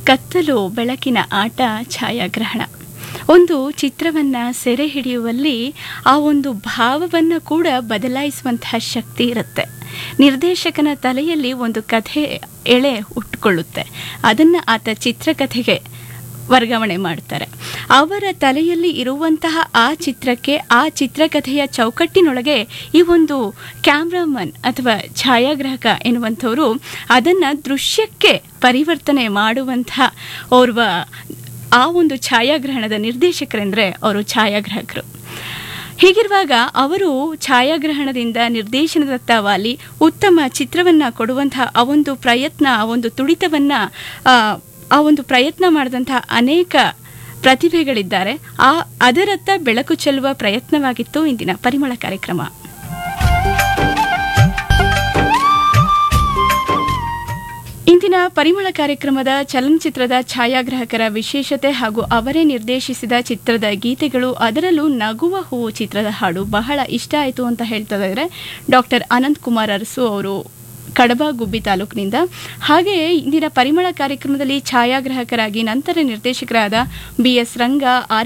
ಕತ್ತಲು ಬೆಳಕಿನ ಆಟ ಛಾಯಾಗ್ರಹಣ ಒಂದು ಚಿತ್ರವನ್ನು ಸೆರೆ ಹಿಡಿಯುವಲ್ಲಿ ಆ ಒಂದು ಭಾವವನ್ನು ಕೂಡ ಬದಲಾಯಿಸುವಂತಹ ಶಕ್ತಿ ಇರುತ್ತೆ ನಿರ್ದೇಶಕನ ತಲೆಯಲ್ಲಿ ಒಂದು ಕಥೆ ಎಳೆ ಉಟ್ಕೊಳ್ಳುತ್ತೆ ಅದನ್ನು ಆತ ಚಿತ್ರಕಥೆಗೆ ವರ್ಗಾವಣೆ ಮಾಡ್ತಾರೆ ಅವರ ತಲೆಯಲ್ಲಿ ಇರುವಂತಹ ಆ ಚಿತ್ರಕ್ಕೆ ಆ ಚಿತ್ರಕಥೆಯ ಚೌಕಟ್ಟಿನೊಳಗೆ ಈ ಒಂದು ಕ್ಯಾಮ್ರಾಮನ್ ಅಥವಾ ಛಾಯಾಗ್ರಾಹಕ ಎನ್ನುವಂಥವರು ಅದನ್ನು ದೃಶ್ಯಕ್ಕೆ ಪರಿವರ್ತನೆ ಮಾಡುವಂತಹ ಓರ್ವ ಆ ಒಂದು ಛಾಯಾಗ್ರಹಣದ ನಿರ್ದೇಶಕರೆಂದರೆ ಅವರು ಛಾಯಾಗ್ರಾಹಕರು ಹೀಗಿರುವಾಗ ಅವರು ಛಾಯಾಗ್ರಹಣದಿಂದ ನಿರ್ದೇಶನದತ್ತ ವಾಲಿ ಉತ್ತಮ ಚಿತ್ರವನ್ನು ಕೊಡುವಂತಹ ಆ ಒಂದು ಪ್ರಯತ್ನ ಆ ಒಂದು ತುಡಿತವನ್ನು ಆ ಒಂದು ಪ್ರಯತ್ನ ಮಾಡಿದಂತಹ ಅನೇಕ ಪ್ರತಿಭೆಗಳಿದ್ದಾರೆ ಆ ಅದರತ್ತ ಬೆಳಕು ಚೆಲ್ಲುವ ಪ್ರಯತ್ನವಾಗಿತ್ತು ಇಂದಿನ ಪರಿಮಳ ಕಾರ್ಯಕ್ರಮ ಇಂದಿನ ಪರಿಮಳ ಕಾರ್ಯಕ್ರಮದ ಚಲನಚಿತ್ರದ ಛಾಯಾಗ್ರಾಹಕರ ವಿಶೇಷತೆ ಹಾಗೂ ಅವರೇ ನಿರ್ದೇಶಿಸಿದ ಚಿತ್ರದ ಗೀತೆಗಳು ಅದರಲ್ಲೂ ನಗುವ ಹೂವು ಚಿತ್ರದ ಹಾಡು ಬಹಳ ಇಷ್ಟ ಆಯಿತು ಅಂತ ಹೇಳ್ತಾ ಇದ್ದಾರೆ ಡಾಕ್ಟರ್ ಅನಂತ್ ಕುಮಾರ್ ಅರಸು ಅವರು ಕಡಬ ಗುಬ್ಬಿ ತಾಲೂಕಿನಿಂದ ಹಾಗೆಯೇ ಇಂದಿನ ಪರಿಮಳ ಕಾರ್ಯಕ್ರಮದಲ್ಲಿ ಛಾಯಾಗ್ರಾಹಕರಾಗಿ ನಂತರ ನಿರ್ದೇಶಕರಾದ ಬಿ ಎಸ್ ರಂಗ ಆರ್